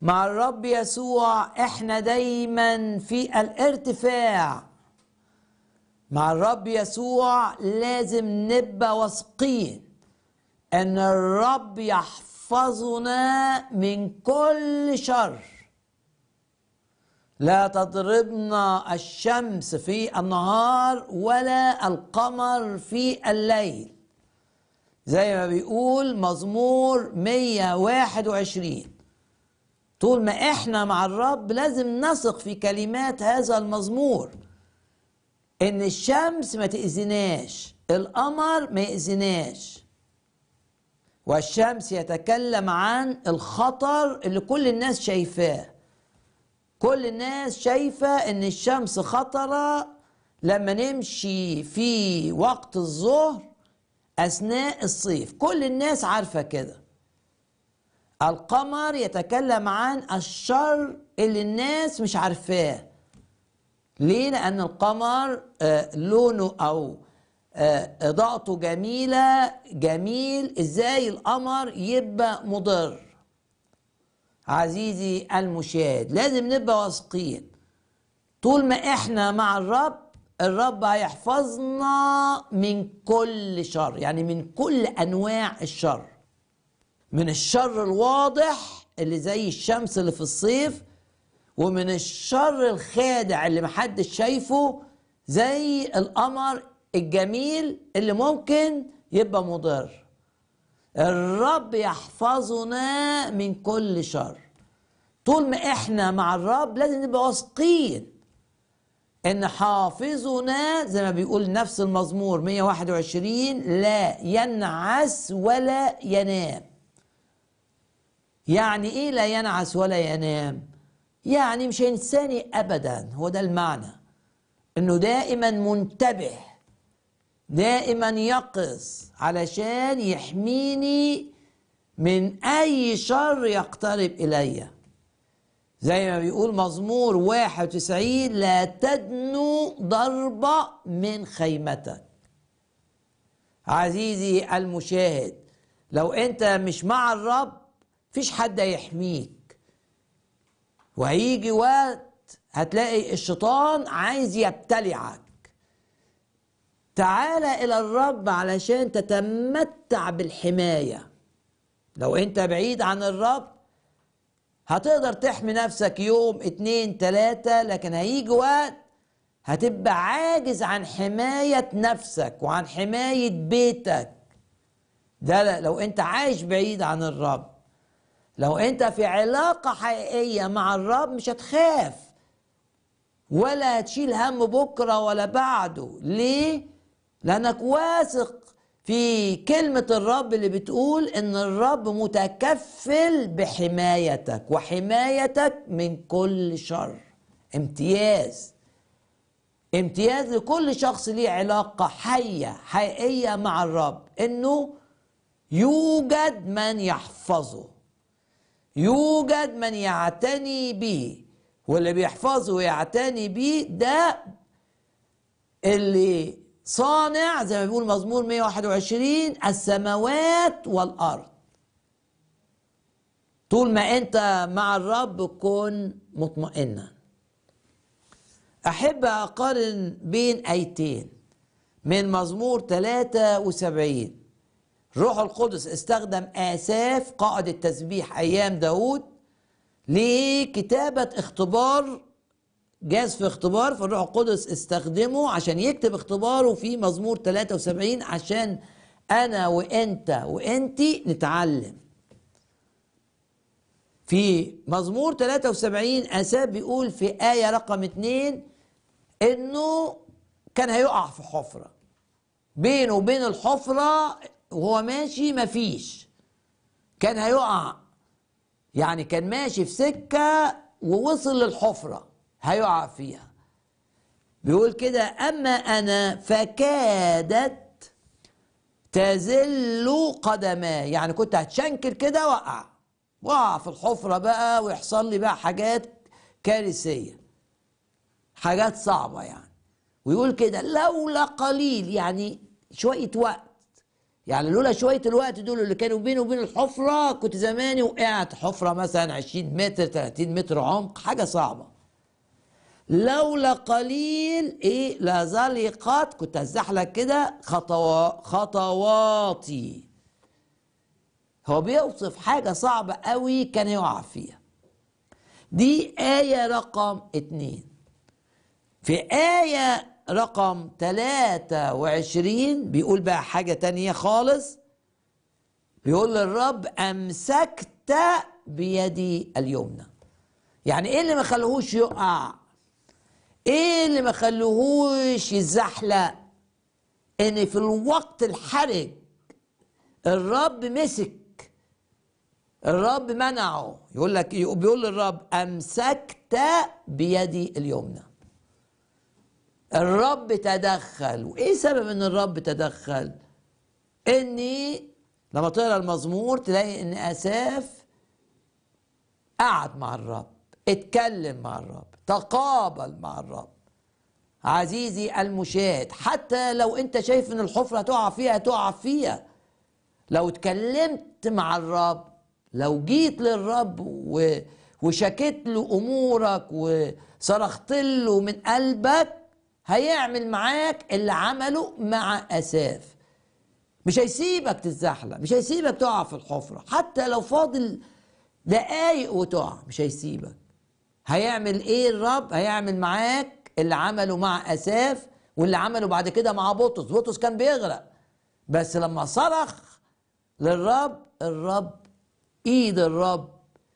مع الرب يسوع احنا دايما في الارتفاع مع الرب يسوع لازم نبقى واثقين ان الرب يحفظنا من كل شر لا تضربنا الشمس في النهار ولا القمر في الليل زي ما بيقول مزمور 121 طول ما احنا مع الرب لازم نثق في كلمات هذا المزمور ان الشمس ما تأذناش القمر ما يأذناش والشمس يتكلم عن الخطر اللي كل الناس شايفاه كل الناس شايفة ان الشمس خطرة لما نمشي في وقت الظهر اثناء الصيف كل الناس عارفة كده القمر يتكلم عن الشر اللي الناس مش عارفاه ليه لان القمر آه لونه او آه اضاءته جميله جميل ازاي القمر يبقى مضر عزيزي المشاهد لازم نبقى واثقين طول ما احنا مع الرب الرب هيحفظنا من كل شر يعني من كل انواع الشر من الشر الواضح اللي زي الشمس اللي في الصيف ومن الشر الخادع اللي محدش شايفه زي القمر الجميل اللي ممكن يبقى مضر الرب يحفظنا من كل شر طول ما احنا مع الرب لازم نبقى واثقين ان حافظنا زي ما بيقول نفس المزمور 121 لا ينعس ولا ينام يعني ايه لا ينعس ولا ينام يعني مش انساني ابدا هو ده المعنى انه دائما منتبه دائما يقظ علشان يحميني من اي شر يقترب الي زي ما بيقول مزمور 91 لا تدنو ضربة من خيمتك عزيزي المشاهد لو انت مش مع الرب فيش حد هيحميك وهيجي وقت هتلاقي الشيطان عايز يبتلعك تعال الى الرب علشان تتمتع بالحمايه لو انت بعيد عن الرب هتقدر تحمي نفسك يوم اتنين تلاتة لكن هيجي وقت هتبقى عاجز عن حماية نفسك وعن حماية بيتك ده لو انت عايش بعيد عن الرب لو انت في علاقة حقيقية مع الرب مش هتخاف ولا هتشيل هم بكرة ولا بعده ليه؟ لأنك واثق في كلمة الرب اللي بتقول إن الرب متكفل بحمايتك وحمايتك من كل شر امتياز امتياز لكل شخص ليه علاقة حية حقيقية مع الرب إنه يوجد من يحفظه يوجد من يعتني به واللي بيحفظه ويعتني به ده اللي صانع زي ما بيقول مزمور 121 السماوات والارض طول ما انت مع الرب كن مطمئنا احب اقارن بين ايتين من مزمور 73 روح القدس استخدم اساف قائد التسبيح ايام داود لكتابه اختبار جاز في اختبار فالروح القدس استخدمه عشان يكتب اختباره في مزمور 73 عشان انا وانت وانتي نتعلم في مزمور 73 اساب بيقول في آية رقم اتنين انه كان هيقع في حفرة بينه وبين الحفرة وهو ماشي مفيش كان هيقع يعني كان ماشي في سكة ووصل للحفره هيقع فيها بيقول كده اما انا فكادت تزل قدماي يعني كنت هتشنكل كده وقع وقع في الحفرة بقى ويحصل لي بقى حاجات كارثية حاجات صعبة يعني ويقول كده لولا قليل يعني شوية وقت يعني لولا شويه الوقت دول اللي كانوا بيني وبين الحفره كنت زماني وقعت حفره مثلا 20 متر 30 متر عمق حاجه صعبه لولا قليل ايه لا زلقت كنت هزحلق كده خطوا خطواتي هو بيوصف حاجه صعبه قوي كان يقع فيها دي آية رقم اتنين في آية رقم 23 بيقول بقى حاجة تانية خالص بيقول للرب أمسكت بيدي اليمنى يعني ايه اللي ما خلوهوش يقع ايه اللي ما خلوهوش يزحلق ان في الوقت الحرج الرب مسك الرب منعه يقول لك بيقول للرب امسكت بيدي اليمنى الرب تدخل وايه سبب ان الرب تدخل اني لما تقرا المزمور تلاقي ان اساف قعد مع الرب اتكلم مع الرب تقابل مع الرب عزيزي المشاهد حتى لو انت شايف ان الحفره تقع فيها تقع فيها لو اتكلمت مع الرب لو جيت للرب و... وشكيت له امورك وصرخت له من قلبك هيعمل معاك اللي عمله مع اساف مش هيسيبك تتزحلق مش هيسيبك تقع في الحفره حتى لو فاضل دقايق وتقع مش هيسيبك هيعمل ايه الرب هيعمل معاك اللي عمله مع اساف واللي عمله بعد كده مع بطرس بطرس كان بيغرق بس لما صرخ للرب الرب ايد الرب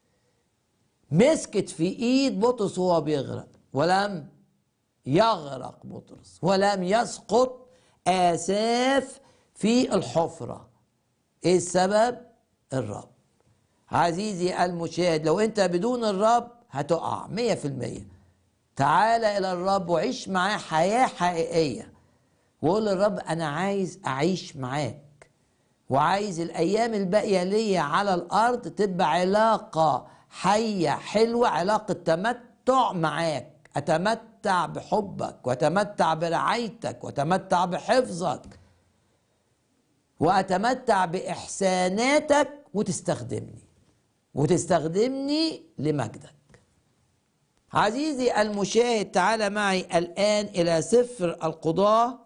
مسكت في ايد بطرس وهو بيغرق ولم يغرق بطرس ولم يسقط آساف في الحفرة ايه السبب الرب عزيزي المشاهد لو انت بدون الرب هتقع مية في المية تعال الى الرب وعيش معاه حياة حقيقية وقول للرب انا عايز اعيش معاك وعايز الايام الباقية ليا على الارض تبقى علاقة حية حلوة علاقة تمتع معاك اتمتع بحبك واتمتع برعايتك واتمتع بحفظك واتمتع باحساناتك وتستخدمني وتستخدمني لمجدك عزيزي المشاهد تعال معي الآن إلى سفر القضاة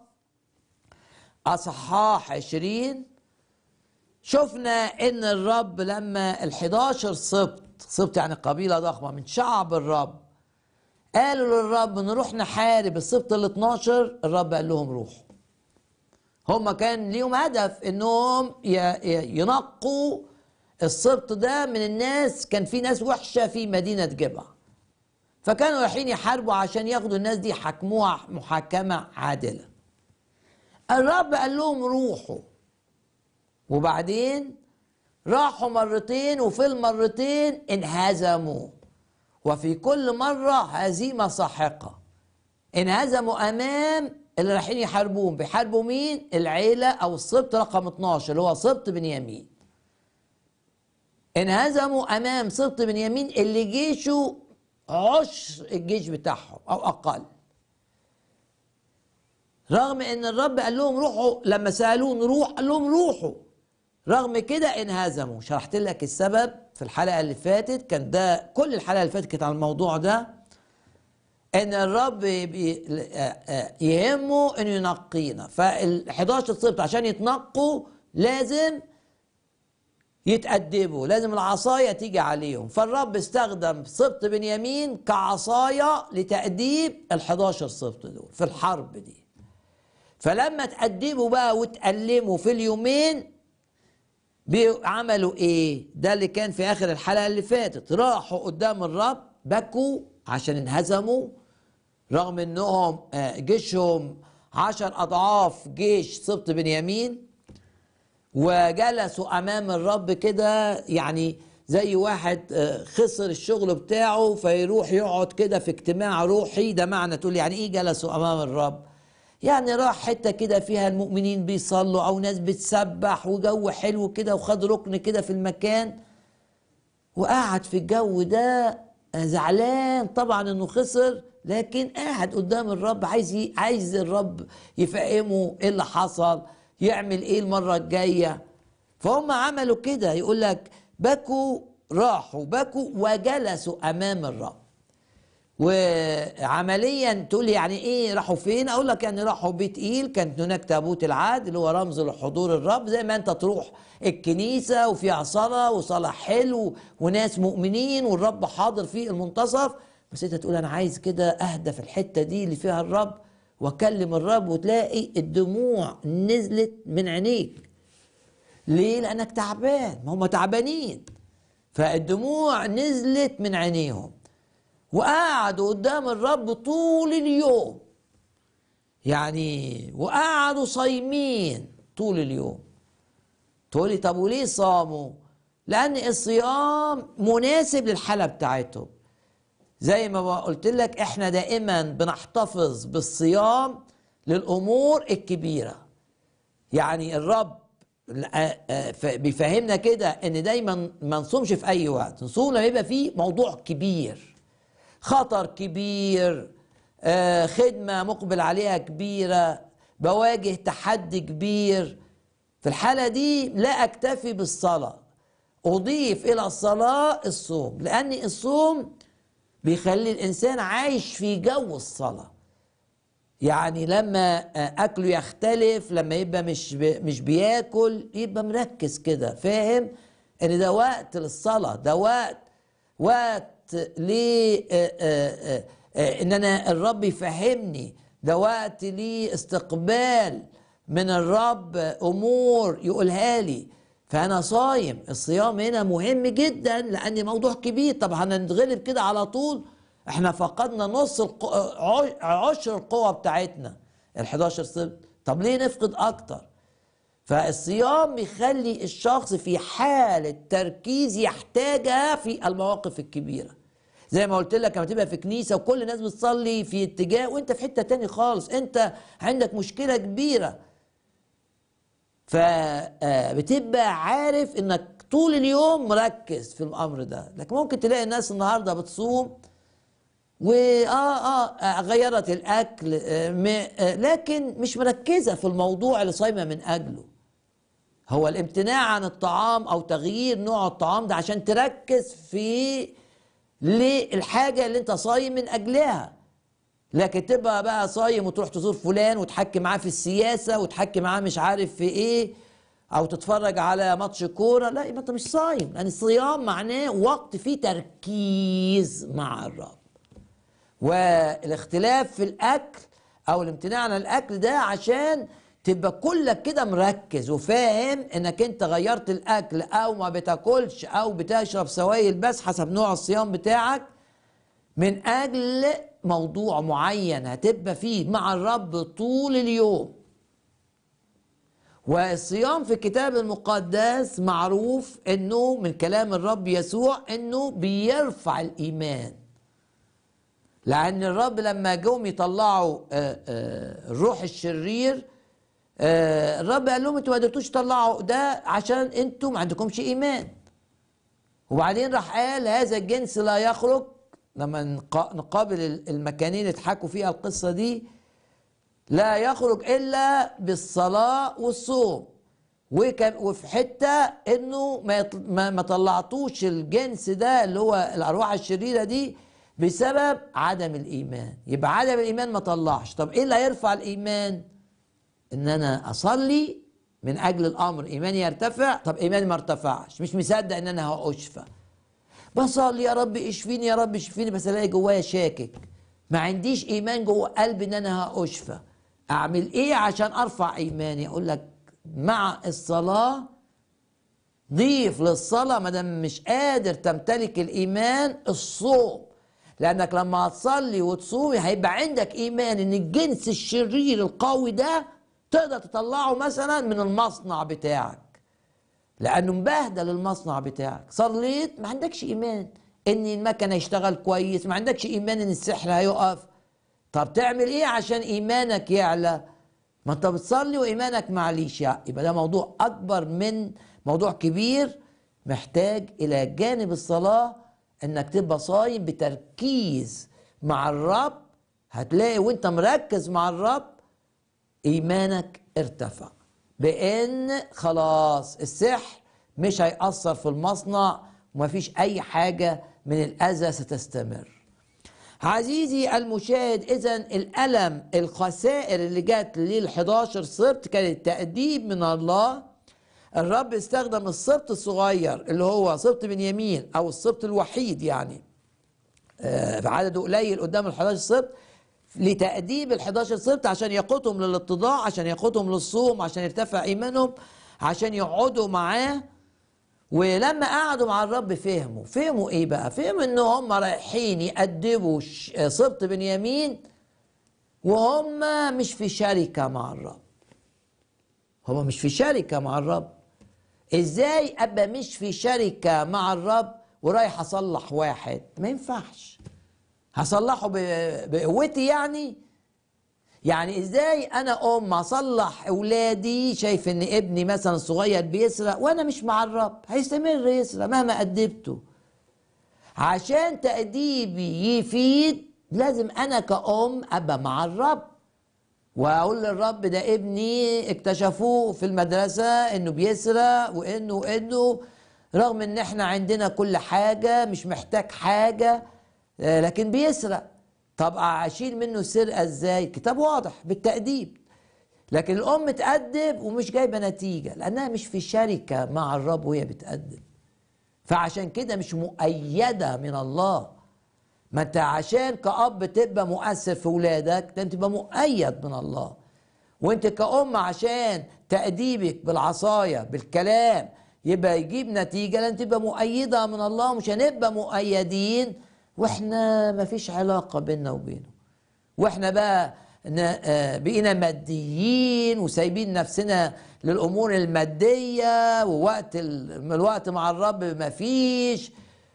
أصحاح عشرين شفنا إن الرب لما الحداشر سبط سبط يعني قبيلة ضخمة من شعب الرب قالوا للرب نروح نحارب السبط ال 12 الرب قال لهم روحوا هم كان ليهم هدف انهم ينقوا السبط ده من الناس كان في ناس وحشه في مدينه جبع فكانوا رايحين يحاربوا عشان ياخدوا الناس دي حكموها محاكمه عادله الرب قال لهم روحوا وبعدين راحوا مرتين وفي المرتين انهزموا وفي كل مرة هزيمة ساحقة انهزموا أمام اللي رايحين يحاربوهم بيحاربوا مين؟ العيلة أو السبط رقم 12 اللي هو سبط بنيامين انهزموا أمام سبط بنيامين اللي جيشه عشر الجيش بتاعهم أو أقل رغم ان الرب قال لهم روحوا لما سالوه نروح قال لهم روحوا رغم كده انهزموا شرحت لك السبب في الحلقه اللي فاتت كان ده كل الحلقه اللي فاتت كانت عن الموضوع ده ان الرب يهمه انه ينقينا فال 11 سبط عشان يتنقوا لازم يتأدبوا لازم العصاية تيجي عليهم فالرب استخدم سبط بنيامين كعصاية لتأديب ال 11 سبط دول في الحرب دي فلما تأدبوا بقى وتألموا في اليومين عملوا ايه ده اللي كان في اخر الحلقه اللي فاتت راحوا قدام الرب بكوا عشان انهزموا رغم انهم جيشهم عشر اضعاف جيش سبط بنيامين وجلسوا امام الرب كده يعني زي واحد خسر الشغل بتاعه فيروح يقعد كده في اجتماع روحي ده معنى تقول يعني ايه جلسوا امام الرب يعني راح حته كده فيها المؤمنين بيصلوا او ناس بتسبح وجو حلو كده وخد ركن كده في المكان وقعد في الجو ده زعلان طبعا انه خسر لكن قاعد قدام الرب عايز عايز الرب يفهمه ايه اللي حصل يعمل ايه المره الجايه فهم عملوا كده يقول لك بكوا راحوا بكوا وجلسوا امام الرب وعمليا تقول لي يعني ايه راحوا فين اقول لك يعني راحوا بيت ايل كانت هناك تابوت العهد اللي هو رمز لحضور الرب زي ما انت تروح الكنيسه وفيها صلاه وصلاه حلو وناس مؤمنين والرب حاضر في المنتصف بس انت تقول انا عايز كده اهدى في الحته دي اللي فيها الرب واكلم الرب وتلاقي الدموع نزلت من عينيك ليه لانك تعبان ما هم تعبانين فالدموع نزلت من عينيهم وقعدوا قدام الرب طول اليوم يعني وقعدوا صايمين طول اليوم تقولي طب وليه صاموا لان الصيام مناسب للحاله بتاعتهم زي ما قلت لك احنا دائما بنحتفظ بالصيام للامور الكبيره يعني الرب بيفهمنا كده ان دايما ما نصومش في اي وقت نصوم لما يبقى فيه موضوع كبير خطر كبير آه خدمة مقبل عليها كبيرة بواجه تحدي كبير في الحالة دي لا أكتفي بالصلاة أضيف إلى الصلاة الصوم لأن الصوم بيخلي الإنسان عايش في جو الصلاة يعني لما أكله يختلف لما يبقى مش مش بياكل يبقى مركز كده فاهم إن ده وقت للصلاة ده وقت وقت ليه ان انا الرب يفهمني ده وقت ليه استقبال من الرب امور يقولها لي فانا صايم الصيام هنا مهم جدا لان موضوع كبير طب هنتغلب كده على طول احنا فقدنا نص القو... عشر القوة بتاعتنا ال 11 سبت طب ليه نفقد اكتر فالصيام بيخلي الشخص في حالة تركيز يحتاجها في المواقف الكبيرة زي ما قلت لك لما تبقى في كنيسة وكل الناس بتصلي في اتجاه وانت في حتة تاني خالص انت عندك مشكلة كبيرة فبتبقى عارف انك طول اليوم مركز في الامر ده لكن ممكن تلاقي الناس النهارده بتصوم و اه اه غيرت الاكل آه لكن مش مركزه في الموضوع اللي صايمه من اجله هو الامتناع عن الطعام او تغيير نوع الطعام ده عشان تركز في للحاجة اللي انت صايم من اجلها لكن تبقى بقى صايم وتروح تزور فلان وتحكي معاه في السياسة وتحكي معاه مش عارف في ايه او تتفرج على ماتش كورة لا يبقى انت مش صايم لان يعني الصيام معناه وقت فيه تركيز مع الرب والاختلاف في الاكل او الامتناع عن الاكل ده عشان تبقى كلك كده مركز وفاهم انك انت غيرت الاكل او ما بتاكلش او بتشرب سوائل بس حسب نوع الصيام بتاعك من اجل موضوع معين هتبقى فيه مع الرب طول اليوم والصيام في الكتاب المقدس معروف انه من كلام الرب يسوع انه بيرفع الايمان لان الرب لما جم يطلعوا الروح الشرير الرب قال لهم انتوا ما قدرتوش تطلعوا ده عشان انتوا ما عندكمش ايمان وبعدين راح قال هذا الجنس لا يخرج لما نقابل المكانين اللي اتحكوا فيها القصه دي لا يخرج الا بالصلاه والصوم وفي حته انه ما ما طلعتوش الجنس ده اللي هو الارواح الشريره دي بسبب عدم الايمان يبقى عدم الايمان ما طلعش طب ايه اللي هيرفع الايمان ان انا اصلي من اجل الامر ايماني يرتفع طب ايماني ما ارتفعش مش مصدق ان انا هاشفى بصلي يا رب اشفيني يا رب اشفيني بس الاقي جوايا شاكك ما عنديش ايمان جوه قلبي ان انا هاشفى اعمل ايه عشان ارفع ايماني اقول لك مع الصلاه ضيف للصلاه ما دام مش قادر تمتلك الايمان الصوم لانك لما هتصلي وتصومي هيبقى عندك ايمان ان الجنس الشرير القوي ده تقدر تطلعه مثلا من المصنع بتاعك لانه مبهدل المصنع بتاعك صليت ما عندكش ايمان ان المكن هيشتغل كويس ما عندكش ايمان ان السحر هيقف طب تعمل ايه عشان ايمانك يعلى ما انت بتصلي وايمانك معليش يعني يبقى ده موضوع اكبر من موضوع كبير محتاج الى جانب الصلاه انك تبقى صايم بتركيز مع الرب هتلاقي وانت مركز مع الرب ايمانك ارتفع بان خلاص السحر مش هيأثر في المصنع ومفيش اي حاجة من الاذى ستستمر عزيزي المشاهد اذا الالم الخسائر اللي جت لل 11 سبط كانت تأديب من الله الرب استخدم السبط الصغير اللي هو سبط بنيامين او السبط الوحيد يعني آه، عدده قليل قدام ال 11 سبط لتأديب ال 11 سبط عشان يقودهم للاتضاع عشان يقودهم للصوم عشان يرتفع ايمانهم عشان يقعدوا معاه ولما قعدوا مع الرب فهموا فهموا ايه بقى فهموا ان هم رايحين يأدبوا ش- سبط بنيامين وهم مش في شركة مع الرب هم مش في شركة مع الرب ازاي ابقى مش في شركة مع الرب ورايح اصلح واحد ما ينفعش هصلحه ب- بقوتي يعني يعني ازاي انا ام اصلح اولادي شايف ان ابني مثلا صغير بيسرق وانا مش مع الرب هيستمر يسرق مهما ادبته عشان تأديبي يفيد لازم انا كأم ابقى مع الرب واقول للرب ده ابني اكتشفوه في المدرسه انه بيسرق وانه وانه رغم ان احنا عندنا كل حاجه مش محتاج حاجه آه، لكن بيسرق طب اشيل منه السرقه ازاي كتاب واضح بالتاديب لكن الام تأدب ومش جايبه نتيجه لانها مش في شركه مع الرب وهي بتأدب فعشان كده مش مؤيده من الله ما انت عشان كأب تبقى مؤثر في ولادك ده انت تبقى مؤيد من الله وانت كأم عشان تأديبك بالعصاية بالكلام يبقى يجيب نتيجة لان تبقى مؤيدة من الله مش هنبقى مؤيدين واحنا ما فيش علاقة بيننا وبينه واحنا بقى ن- آه، بقينا ماديين وسايبين نفسنا للامور الماديه ووقت ال- الوقت مع الرب ما فيش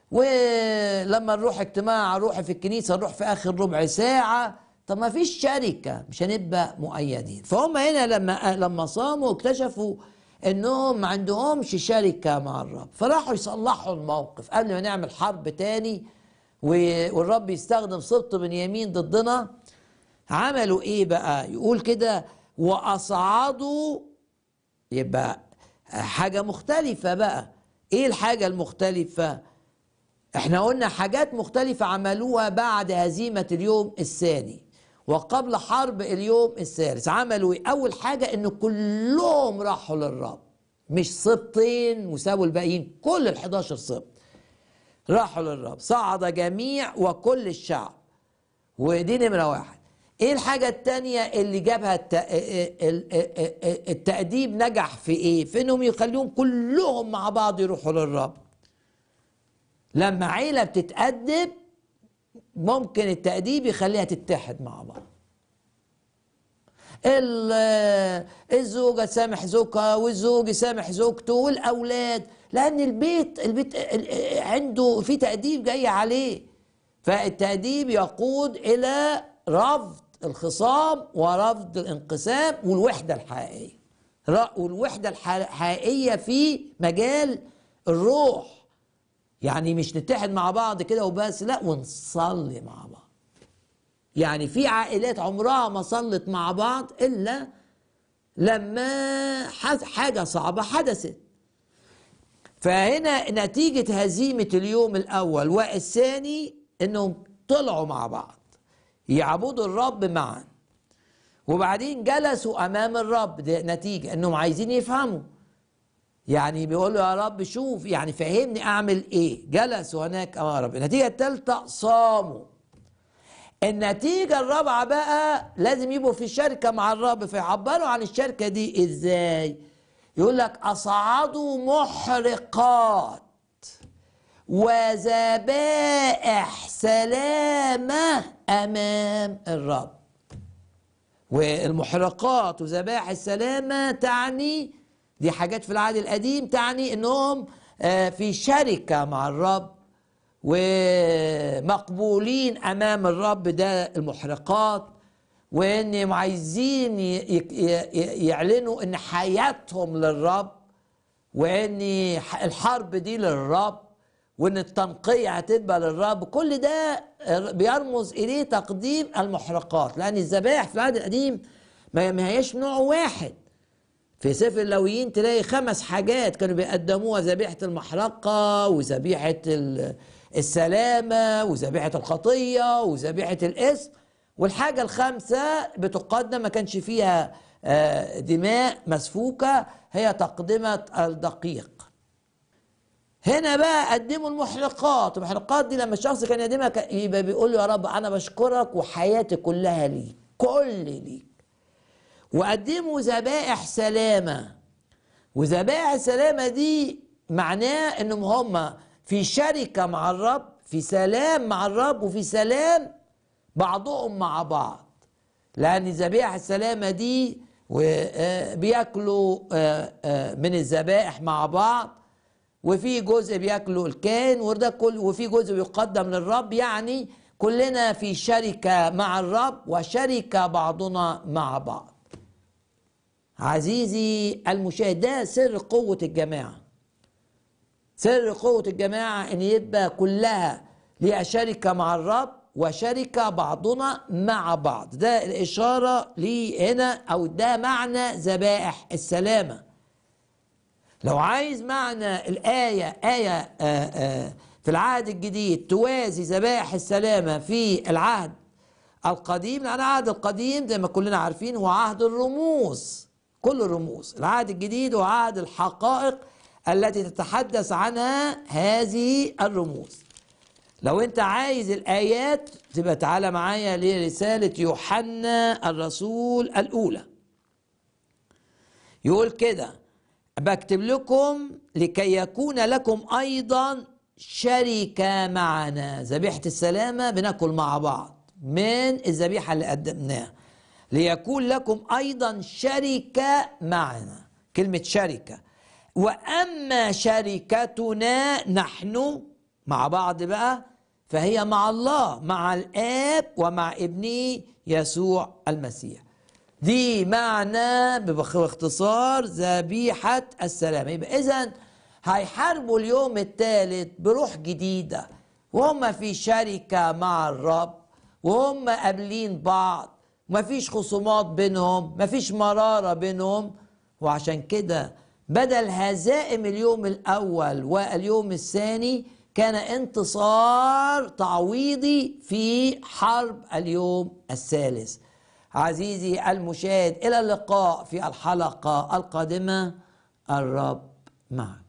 ولما نروح اجتماع اروح في الكنيسه نروح في اخر ربع ساعه طب ما فيش شركه مش هنبقى مؤيدين فهم هنا لما لما صاموا اكتشفوا انهم ما عندهمش شركه مع الرب فراحوا يصلحوا الموقف قبل ما نعمل حرب تاني و- والرب يستخدم سبط بنيامين ضدنا عملوا ايه بقى يقول كده واصعدوا يبقى حاجة مختلفة بقى ايه الحاجة المختلفة احنا قلنا حاجات مختلفة عملوها بعد هزيمة اليوم الثاني وقبل حرب اليوم الثالث عملوا ايه اول حاجة ان كلهم راحوا للرب مش سبطين وسابوا الباقيين كل ال 11 سبط راحوا للرب صعد جميع وكل الشعب ودي نمرة واحد ايه الحاجة التانية اللي جابها الت... ال- ال- التأديب نجح في ايه في انهم يخليهم كلهم مع بعض يروحوا للرب لما عيلة بتتأدب ممكن التأديب يخليها تتحد مع بعض ال- الزوجة تسامح زوجها والزوج يسامح زوجته والأولاد لأن البيت البيت ال- عنده في تأديب جاي عليه فالتأديب يقود إلى رفض الخصام ورفض الانقسام والوحدة الحقيقية ر- والوحدة الح- الحقيقية في مجال الروح يعني مش نتحد مع بعض كده وبس لا ونصلي مع بعض يعني في عائلات عمرها ما صلت مع بعض الا لما حد- حاجه صعبه حدثت فهنا نتيجه هزيمه اليوم الاول والثاني انهم طلعوا مع بعض يعبدوا الرب معا وبعدين جلسوا امام الرب ده نتيجه انهم عايزين يفهموا يعني بيقولوا يا رب شوف يعني فهمني اعمل ايه جلسوا هناك امام الرب النتيجه الثالثه صاموا النتيجة الرابعة بقى لازم يبقوا في شركة مع الرب فيعبروا عن الشركة دي ازاي يقول لك أصعدوا محرقات وذبائح سلامة أمام الرب والمحرقات وذبائح السلامة تعني دي حاجات في العهد القديم تعني انهم آه، في شركة مع الرب ومقبولين امام الرب ده المحرقات وان عايزين ي- ي- ي- يعلنوا ان حياتهم للرب وان ح- الحرب دي للرب وان التنقية هتبقى للرب كل ده بيرمز اليه تقديم المحرقات لان الذبائح في العهد القديم ما ما هياش نوع واحد في سفر اللويين تلاقي خمس حاجات كانوا بيقدموها ذبيحة المحرقة وذبيحة ال- السلامة وذبيحة الخطية وذبيحة الاسم والحاجة الخامسة بتقدم ما كانش فيها آه، دماء مسفوكة هي تقدمة الدقيق هنا بقى قدموا المحرقات المحرقات دي لما الشخص كان يقدمها كان يبقى بيقول له يا رب انا بشكرك وحياتي كلها ليك كل ليك وقدموا ذبائح سلامه وذبائح السلامه دي معناه انهم هم في شركه مع الرب في سلام مع الرب وفي سلام بعضهم مع بعض لان ذبائح السلامه دي و- آه، بياكلوا آه، آه، من الذبائح مع بعض وفي جزء بياكله الكاهن وده كل وفي جزء بيقدم للرب يعني كلنا في شركه مع الرب وشركه بعضنا مع بعض عزيزي المشاهد ده سر قوه الجماعه سر قوه الجماعه ان يبقى كلها ليها شركه مع الرب وشركه بعضنا مع بعض ده الاشاره لي هنا او ده معنى ذبائح السلامه لو عايز معنى الآية آية آه، آه، في العهد الجديد توازي ذبائح السلامة في العهد القديم لأن العهد القديم زي ما كلنا عارفين هو عهد الرموز كل الرموز العهد الجديد هو عهد الحقائق التي تتحدث عنها هذه الرموز لو انت عايز الآيات تبقى تعالى معايا لرسالة يوحنا الرسول الأولى يقول كده بكتب لكم لكي يكون لكم ايضا شركه معنا ذبيحه السلامه بناكل مع بعض من الذبيحه اللي قدمناها ليكون لكم ايضا شركه معنا كلمه شركه واما شركتنا نحن مع بعض بقى فهي مع الله مع الاب ومع ابنه يسوع المسيح دي معنى ببخ- باختصار ذبيحة السلام يبقى إذا هيحاربوا اليوم الثالث بروح جديدة وهم في شركة مع الرب وهم قابلين بعض مفيش خصومات بينهم مفيش مرارة بينهم وعشان كده بدل هزائم اليوم الأول واليوم الثاني كان انتصار تعويضي في حرب اليوم الثالث عزيزي المشاهد إلى اللقاء في الحلقة القادمة الرب معك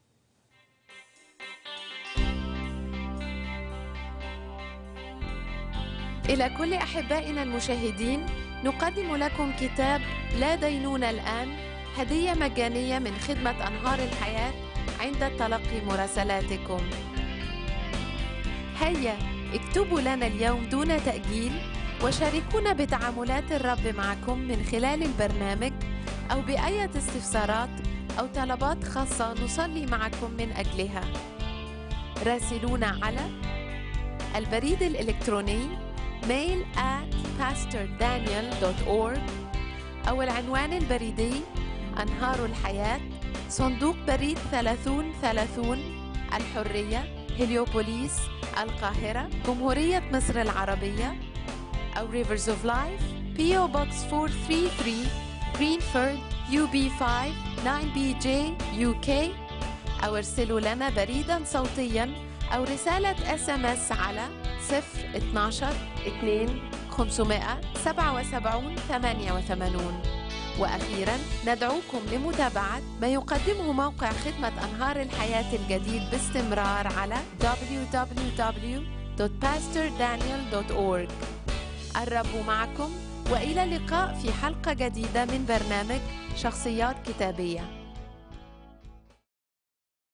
إلى كل أحبائنا المشاهدين نقدم لكم كتاب لا دينون الآن هدية مجانية من خدمة أنهار الحياة عند تلقي مراسلاتكم هيا اكتبوا لنا اليوم دون تأجيل وشاركونا بتعاملات الرب معكم من خلال البرنامج أو بأية استفسارات أو طلبات خاصة نصلي معكم من أجلها راسلونا على البريد الإلكتروني mail at pastordaniel.org أو العنوان البريدي أنهار الحياة صندوق بريد 3030 الحرية هليوبوليس القاهرة جمهورية مصر العربية أو Rivers of Life PO Box 433 Greenford UB5 9BJ UK أو ارسلوا لنا بريدا صوتيا أو رسالة اس ام اس على 012 2 577 88 وأخيرا ندعوكم لمتابعة ما يقدمه موقع خدمة أنهار الحياة الجديد باستمرار على www.pastordaniel.org الرب معكم وإلى اللقاء في حلقة جديدة من برنامج شخصيات كتابية